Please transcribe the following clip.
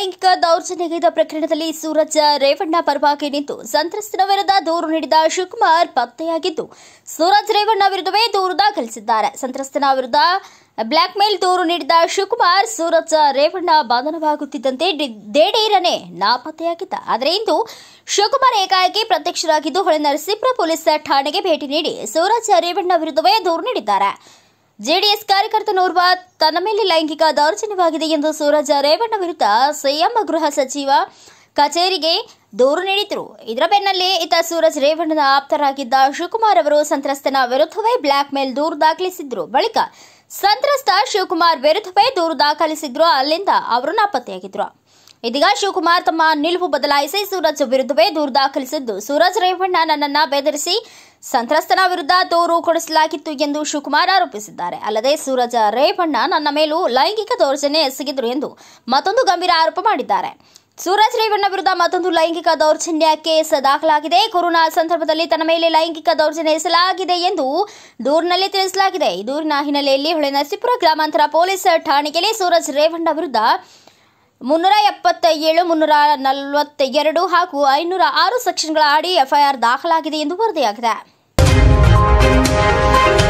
ಲೈಂಗಿಕ ದೌರ್ಜನ್ಯಗೈದ ಪ್ರಕರಣದಲ್ಲಿ ಸೂರಜ್ ರೇವಣ್ಣ ಪರವಾಗಿ ನಿಂತು ಸಂತ್ರಸ್ತನ ವಿರುದ್ಧ ದೂರು ನೀಡಿದ ಶಿವಕುಮಾರ್ ಪತ್ತೆಯಾಗಿದ್ದು ಸೂರಜ್ ರೇವಣ್ಣ ವಿರುದ್ಧವೇ ದೂರು ದಾಖಲಿಸಿದ್ದಾರೆ ಸಂತ್ರಸ್ತನ ವಿರುದ್ಧ ಬ್ಲಾಕ್ ಮೇಲ್ ದೂರು ನೀಡಿದ ಶಿವಕುಮಾರ್ ಸೂರಜ್ ರೇವಣ್ಣ ಬಂಧನವಾಗುತ್ತಿದ್ದಂತೆ ಡಿ- ದಿಢೀರನೆ ನಾಪತ್ತೆಯಾಗಿದ್ದ ಆದರೆ ಇಂದು ಶಿವಕುಮಾರ್ ಏಕಾಏಕಿ ಪ್ರತ್ಯಕ್ಷರಾಗಿದ್ದು ಹೊಳೆ ನರಸೀಪುರ ಪೊಲೀಸ್ ಠಾಣೆಗೆ ಭೇಟಿ ನೀಡಿ ಸೂರಜ್ ರೇವಣ್ಣ ವಿರುದ್ಧವೇ ದೂರು ನೀಡಿದ್ದಾರೆ ಜೆಡಿಎಸ್ ಕಾರ್ಯಕರ್ತನೋರ್ವ ತನ್ನ ಮೇಲೆ ಲೈಂಗಿಕ ದೌರ್ಜನ್ಯವಾಗಿದೆ ಎಂದು ಸೂರಜ್ ರೇವಣ್ಣ ವಿರುದ್ಧ ಸಿಎಂ ಗೃಹ ಸಚಿವ ಕಚೇರಿಗೆ ದೂರು ನೀಡಿದ್ರು ಇದರ ಬೆನ್ನಲ್ಲೇ ಇತ ಸೂರಜ್ ರೇವಣ್ಣನ ಆಪ್ತರಾಗಿದ್ದ ಶಿವಕುಮಾರ್ ಅವರು ಸಂತ್ರಸ್ತನ ವಿರುದ್ಧವೇ ಬ್ಲಾಕ್ ಮೇಲ್ ದೂರು ದಾಖಲಿಸಿದ್ರು ಬಳಿಕ ಸಂತ್ರಸ್ತ ಶಿವಕುಮಾರ್ ವಿರುದ್ಧವೇ ದೂರು ದಾಖಲಿಸಿದ್ರು ಅಲ್ಲಿಂದ ಅವರು ನಾಪತ್ತೆಯಾಗಿದ್ರು ಇದೀಗ ಶಿವಕುಮಾರ್ ತಮ್ಮ ನಿಲುವು ಬದಲಾಯಿಸಿ ಸೂರಜ್ ವಿರುದ್ಧವೇ ದೂರು ದಾಖಲಿಸಿದ್ದು ಸೂರಜ್ ರೇವಣ್ಣ ನನ್ನನ್ನ ಬೆದರಿಸಿ ಸಂತ್ರಸ್ತನ ವಿರುದ್ಧ ದೂರು ಕೊಡಿಸಲಾಗಿತ್ತು ಎಂದು ಶಿವಕುಮಾರ್ ಆರೋಪಿಸಿದ್ದಾರೆ ಅಲ್ಲದೆ ಸೂರಜ್ ರೇವಣ್ಣ ನನ್ನ ಮೇಲೂ ಲೈಂಗಿಕ ದೌರ್ಜನ್ಯ ಎಸಗಿದ್ರು ಎಂದು ಮತ್ತೊಂದು ಗಂಭೀರ ಆರೋಪ ಮಾಡಿದ್ದಾರೆ ಸೂರಜ್ ರೇವಣ್ಣ ವಿರುದ್ಧ ಮತ್ತೊಂದು ಲೈಂಗಿಕ ದೌರ್ಜನ್ಯ ಕೇಸ್ ದಾಖಲಾಗಿದೆ ಕೊರೋನಾ ಸಂದರ್ಭದಲ್ಲಿ ತನ್ನ ಮೇಲೆ ಲೈಂಗಿಕ ದೌರ್ಜನ್ಯ ಎಸಲಾಗಿದೆ ಎಂದು ದೂರಿನಲ್ಲಿ ತಿಳಿಸಲಾಗಿದೆ ಈ ದೂರಿನ ಹಿನ್ನೆಲೆಯಲ್ಲಿ ಹೊಳೆ ನರಸೀಪುರ ಗ್ರಾಮಾಂತರ ಪೊಲೀಸ್ ಠಾಣೆಯಲ್ಲಿ ಸೂರಜ್ ರೇವಣ್ಣ ವಿರುದ್ಧ ಮುನ್ನೂರ ಎಪ್ಪತ್ತ ಏಳು ಮುನ್ನೂರ ನಲವತ್ತೆರಡು ಹಾಗೂ ಐನೂರ ಆರು ಸೆಕ್ಷನ್ಗಳ ಅಡಿ ಎಫ್ಐಆರ್ ದಾಖಲಾಗಿದೆ ಎಂದು ವರದಿಯಾಗಿದೆ